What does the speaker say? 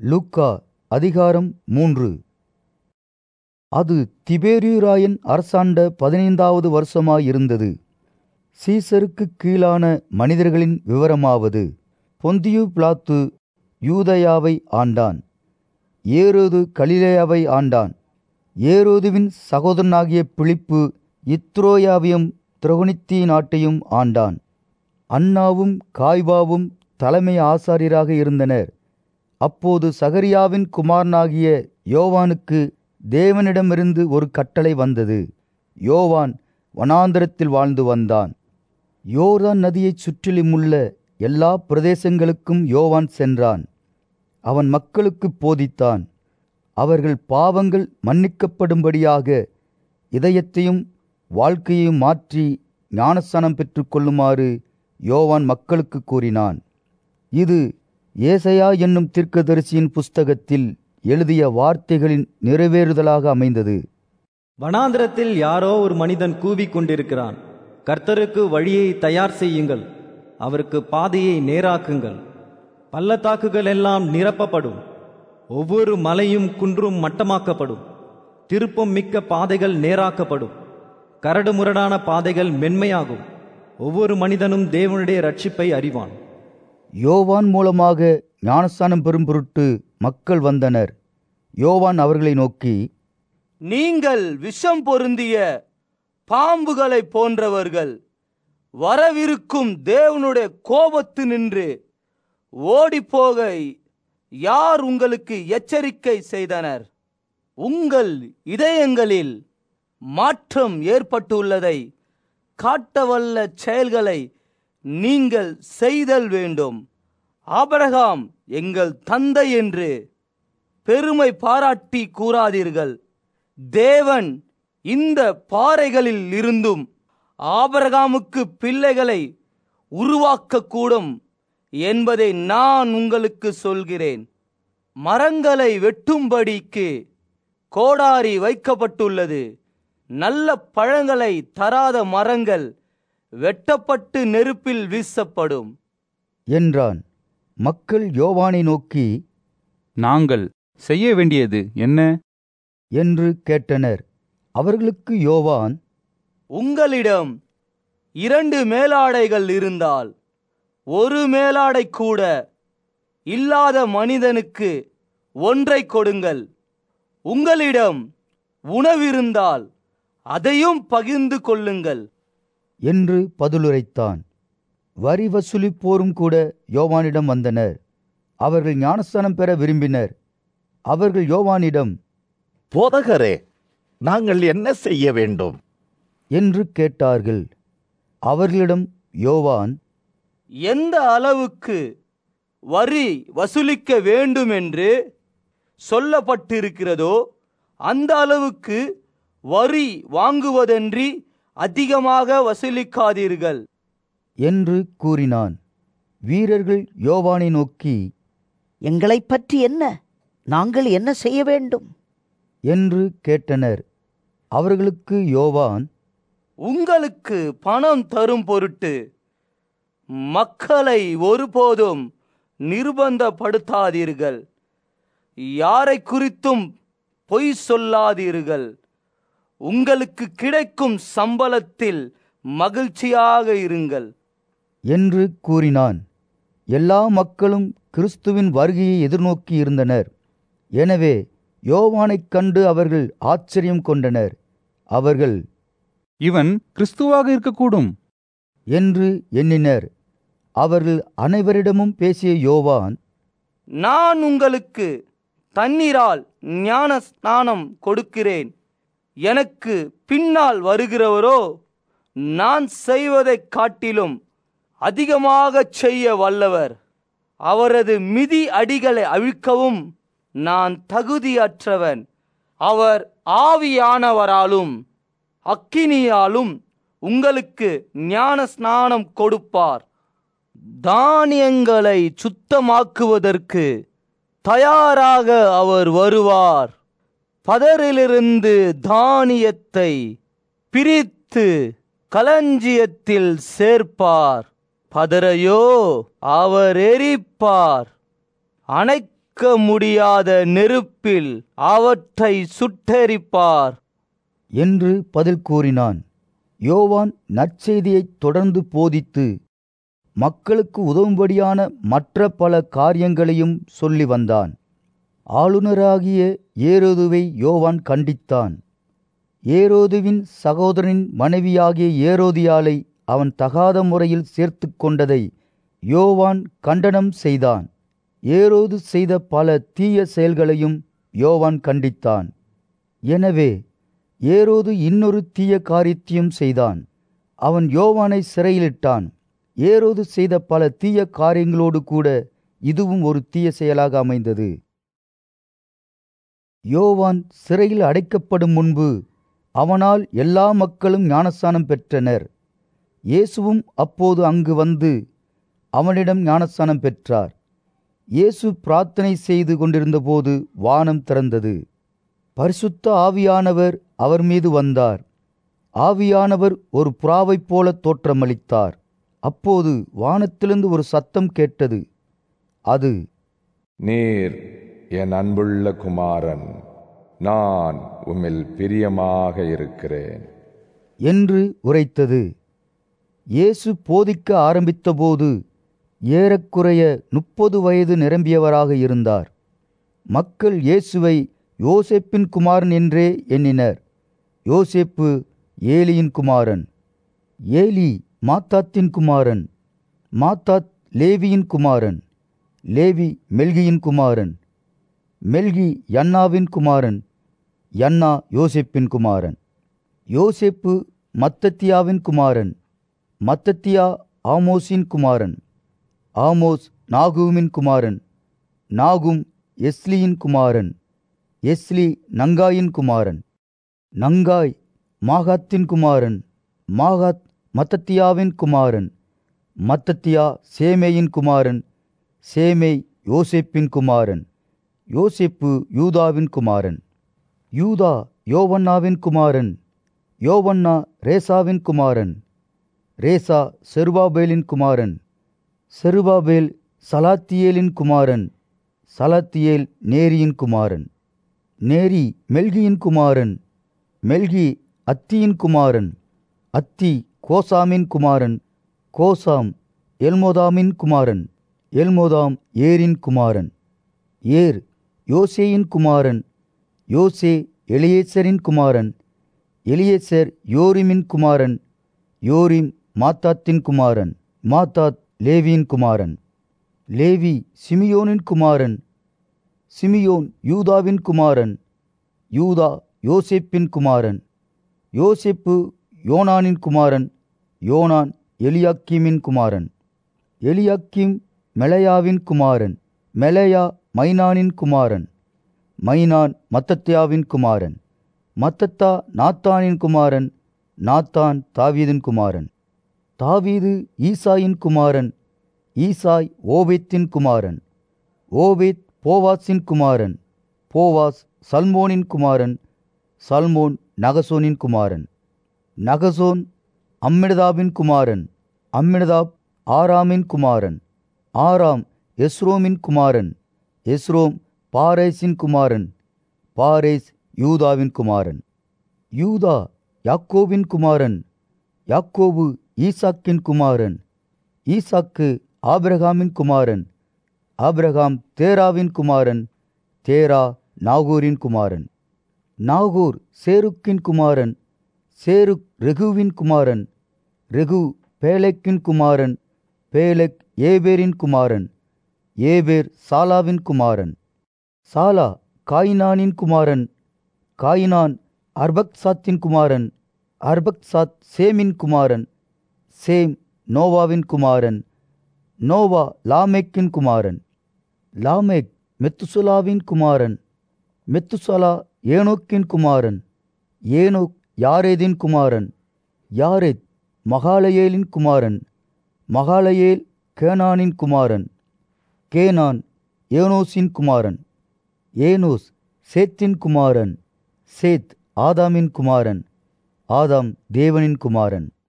லூக்கா அதிகாரம் மூன்று அது திபேரியுராயன் அரசாண்ட பதினைந்தாவது வருஷமாயிருந்தது சீசருக்கு கீழான மனிதர்களின் விவரமாவது பொந்தியு பிலாத்து யூதயாவை ஆண்டான் ஏரோது கலிலேயாவை ஆண்டான் ஏரோதுவின் சகோதரனாகிய பிலிப்பு இத்ரோயாவையும் திரகுனித்தி நாட்டையும் ஆண்டான் அன்னாவும் காய்வாவும் தலைமை ஆசாரியராக இருந்தனர் அப்போது சகரியாவின் குமாரனாகிய யோவானுக்கு தேவனிடமிருந்து ஒரு கட்டளை வந்தது யோவான் வனாந்தரத்தில் வாழ்ந்து வந்தான் யோர்தான் நதியைச் சுற்றிலுமுள்ள எல்லா பிரதேசங்களுக்கும் யோவான் சென்றான் அவன் மக்களுக்கு போதித்தான் அவர்கள் பாவங்கள் மன்னிக்கப்படும்படியாக இதயத்தையும் வாழ்க்கையையும் மாற்றி ஞானஸ்தானம் பெற்றுக்கொள்ளுமாறு யோவான் மக்களுக்கு கூறினான் இது ஏசையா என்னும் தீர்க்கதரிசியின் புஸ்தகத்தில் எழுதிய வார்த்தைகளின் நிறைவேறுதலாக அமைந்தது வனாந்திரத்தில் யாரோ ஒரு மனிதன் கூவிக் கொண்டிருக்கிறான் கர்த்தருக்கு வழியை தயார் செய்யுங்கள் அவருக்கு பாதையை நேராக்குங்கள் பள்ளத்தாக்குகள் எல்லாம் நிரப்பப்படும் ஒவ்வொரு மலையும் குன்றும் மட்டமாக்கப்படும் திருப்பம் மிக்க பாதைகள் நேராக்கப்படும் கரடு முரடான பாதைகள் மென்மையாகும் ஒவ்வொரு மனிதனும் தேவனுடைய ரட்சிப்பை அறிவான் யோவான் மூலமாக ஞானஸ்தானம் பெறும் பொருட்டு மக்கள் வந்தனர் யோவான் அவர்களை நோக்கி நீங்கள் விஷம் பொருந்திய பாம்புகளைப் போன்றவர்கள் வரவிருக்கும் தேவனுடைய கோபத்து நின்று ஓடிப்போக யார் உங்களுக்கு எச்சரிக்கை செய்தனர் உங்கள் இதயங்களில் மாற்றம் ஏற்பட்டுள்ளதை காட்டவல்ல செயல்களை நீங்கள் செய்தல் வேண்டும் ஆபிரகாம் எங்கள் தந்தை என்று பெருமை பாராட்டி கூறாதீர்கள் தேவன் இந்த பாறைகளில் இருந்தும் ஆபரகாமுக்கு பிள்ளைகளை உருவாக்கக்கூடும் என்பதை நான் உங்களுக்கு சொல்கிறேன் மரங்களை வெட்டும்படிக்கு கோடாரி வைக்கப்பட்டுள்ளது நல்ல பழங்களை தராத மரங்கள் வெட்டப்பட்டு நெருப்பில் வீசப்படும் என்றான் மக்கள் யோவானை நோக்கி நாங்கள் செய்ய வேண்டியது என்ன என்று கேட்டனர் அவர்களுக்கு யோவான் உங்களிடம் இரண்டு மேலாடைகள் இருந்தால் ஒரு மேலாடை கூட இல்லாத மனிதனுக்கு ஒன்றை கொடுங்கள் உங்களிடம் உணவிருந்தால் அதையும் பகிர்ந்து கொள்ளுங்கள் என்று பதிலுரைத்தான் வரி வசூலிப்போரும் கூட யோவானிடம் வந்தனர் அவர்கள் ஞானஸ்தானம் பெற விரும்பினர் அவர்கள் யோவானிடம் போதகரே நாங்கள் என்ன செய்ய வேண்டும் என்று கேட்டார்கள் அவர்களிடம் யோவான் எந்த அளவுக்கு வரி வசூலிக்க வேண்டும் என்று சொல்லப்பட்டிருக்கிறதோ அந்த அளவுக்கு வரி வாங்குவதன்றி அதிகமாக வசூலிக்காதீர்கள் என்று கூறினான் வீரர்கள் யோவானை நோக்கி எங்களைப் பற்றி என்ன நாங்கள் என்ன செய்ய வேண்டும் என்று கேட்டனர் அவர்களுக்கு யோவான் உங்களுக்கு பணம் தரும் பொருட்டு மக்களை ஒருபோதும் நிர்பந்தப்படுத்தாதீர்கள் யாரை குறித்தும் பொய் சொல்லாதீர்கள் உங்களுக்கு கிடைக்கும் சம்பளத்தில் மகிழ்ச்சியாக இருங்கள் என்று கூறினான் எல்லா மக்களும் கிறிஸ்துவின் வருகையை எதிர்நோக்கி இருந்தனர் எனவே யோவானைக் கண்டு அவர்கள் ஆச்சரியம் கொண்டனர் அவர்கள் இவன் கிறிஸ்துவாக இருக்கக்கூடும் என்று எண்ணினர் அவர்கள் அனைவரிடமும் பேசிய யோவான் நான் உங்களுக்கு தண்ணீரால் ஞான ஸ்நானம் கொடுக்கிறேன் எனக்கு பின்னால் வருகிறவரோ நான் செய்வதைக் காட்டிலும் அதிகமாகச் செய்ய வல்லவர் அவரது மிதி அடிகளை அழிக்கவும் நான் தகுதியற்றவன் அவர் ஆவியானவராலும் அக்கினியாலும் உங்களுக்கு ஞான ஸ்நானம் கொடுப்பார் தானியங்களை சுத்தமாக்குவதற்கு தயாராக அவர் வருவார் பதரிலிருந்து தானியத்தை பிரித்து களஞ்சியத்தில் சேர்ப்பார் பதரையோ அவர் எரிப்பார் அனைத்து அணைக்க முடியாத நெருப்பில் அவற்றை சுட்டெரிப்பார் என்று பதில் கூறினான் யோவான் நற்செய்தியைத் தொடர்ந்து போதித்து மக்களுக்கு உதவும்படியான மற்ற பல காரியங்களையும் சொல்லி வந்தான் ஆளுநராகிய ஏரோதுவை யோவான் கண்டித்தான் ஏரோதுவின் சகோதரனின் மனைவியாகிய ஏரோதியாலை அவன் தகாத முறையில் சேர்த்து கொண்டதை யோவான் கண்டனம் செய்தான் ஏரோது செய்த பல தீய செயல்களையும் யோவான் கண்டித்தான் எனவே ஏரோது இன்னொரு தீய காரியத்தையும் செய்தான் அவன் யோவானை சிறையிலிட்டான் ஏரோது செய்த பல தீய காரியங்களோடு கூட இதுவும் ஒரு தீய செயலாக அமைந்தது யோவான் சிறையில் அடைக்கப்படும் முன்பு அவனால் எல்லா மக்களும் ஞானஸ்தானம் பெற்றனர் இயேசுவும் அப்போது அங்கு வந்து அவனிடம் ஞானஸ்தானம் பெற்றார் இயேசு பிரார்த்தனை செய்து கொண்டிருந்தபோது வானம் திறந்தது பரிசுத்த ஆவியானவர் அவர் மீது வந்தார் ஆவியானவர் ஒரு புறாவைப் போல தோற்றமளித்தார் அப்போது வானத்திலிருந்து ஒரு சத்தம் கேட்டது அது நீர் என் அன்புள்ள குமாரன் நான் உம்மில் பிரியமாக இருக்கிறேன் என்று உரைத்தது இயேசு போதிக்க ஆரம்பித்தபோது ஏறக்குறைய முப்பது வயது நிரம்பியவராக இருந்தார் மக்கள் இயேசுவை யோசேப்பின் குமாரன் என்றே எண்ணினர் யோசேப்பு ஏலியின் குமாரன் ஏலி மாத்தாத்தின் குமாரன் மாத்தாத் லேவியின் குமாரன் லேவி மெல்கியின் குமாரன் மெல்கி யன்னாவின் குமாரன் யன்னா யோசேப்பின் குமாரன் யோசேப்பு மத்தத்தியாவின் குமாரன் மத்தத்தியா ஆமோஸின் குமாரன் ஆமோஸ் நாகூமின் குமாரன் நாகும் எஸ்லியின் குமாரன் எஸ்லி நங்காயின் குமாரன் நங்காய் மாகாத்தின் குமாரன் மாகாத் மத்தத்தியாவின் குமாரன் மத்தத்தியா சேமேயின் குமாரன் சேமே யோசேப்பின் குமாரன் யோசேப்பு யூதாவின் குமாரன் யூதா யோவன்னாவின் குமாரன் யோவன்னா ரேசாவின் குமாரன் ரேசா செருபாபேலின் குமாரன் செருபாபேல் சலாத்தியேலின் குமாரன் சலாத்தியேல் நேரியின் குமாரன் நேரி மெல்கியின் குமாரன் மெல்கி அத்தியின் குமாரன் அத்தி கோசாமின் குமாரன் கோசாம் எல்மோதாமின் குமாரன் எல்மோதாம் ஏரின் குமாரன் ஏர் யோசேயின் குமாரன் யோசே எலியேசரின் குமாரன் எலியேசர் யோரிமின் குமாரன் யோரிம் மாத்தாத்தின் குமாரன் மாத்தாத் லேவியின் குமாரன் லேவி சிமியோனின் குமாரன் சிமியோன் யூதாவின் குமாரன் யூதா யோசேப்பின் குமாரன் யோசேப்பு யோனானின் குமாரன் யோனான் எலியாக்கீமின் குமாரன் எலியாக்கீம் மெலையாவின் குமாரன் மெலையா மைனானின் குமாரன் மைனான் மத்தத்தியாவின் குமாரன் மத்தத்தா நாத்தானின் குமாரன் நாத்தான் தாவீதின் குமாரன் தாவீது ஈசாயின் குமாரன் ஈசாய் ஓபேத்தின் குமாரன் ஓபேத் போவாஸின் குமாரன் போவாஸ் சல்மோனின் குமாரன் சல்மோன் நகசோனின் குமாரன் நகசோன் அம்மினதாபின் குமாரன் அம்மினதாப் ஆராமின் குமாரன் ஆராம் எஸ்ரோமின் குமாரன் எஸ்ரோம் பாரேஸின் குமாரன் பாரேஸ் யூதாவின் குமாரன் யூதா யாக்கோபின் குமாரன் யாக்கோபு ஈசாக்கின் குமாரன் ஈசாக்கு ஆபிரகாமின் குமாரன் ஆபிரகாம் தேராவின் குமாரன் தேரா நாகூரின் குமாரன் நாகூர் சேருக்கின் குமாரன் சேருக் ரெகுவின் குமாரன் ரெகு பேலெக்கின் குமாரன் பேலெக் ஏபேரின் குமாரன் ஏபேர் சாலாவின் குமாரன் சாலா காயினானின் குமாரன் காயினான் அர்பக்சாத்தின் குமாரன் அர்பக்சாத் சேமின் குமாரன் சேம் நோவாவின் குமாரன் நோவா லாமேக்கின் குமாரன் லாமேக் மெத்துசுலாவின் குமாரன் மெத்துசலா ஏனோக்கின் குமாரன் ஏனோக் யாரேதின் குமாரன் யாரேத் மகாலயேலின் குமாரன் மகாலயேல் கேனானின் குமாரன் கேனான் ஏனோஸின் குமாரன் ஏனோஸ் சேத்தின் குமாரன் சேத் ஆதாமின் குமாரன் ஆதாம் தேவனின் குமாரன்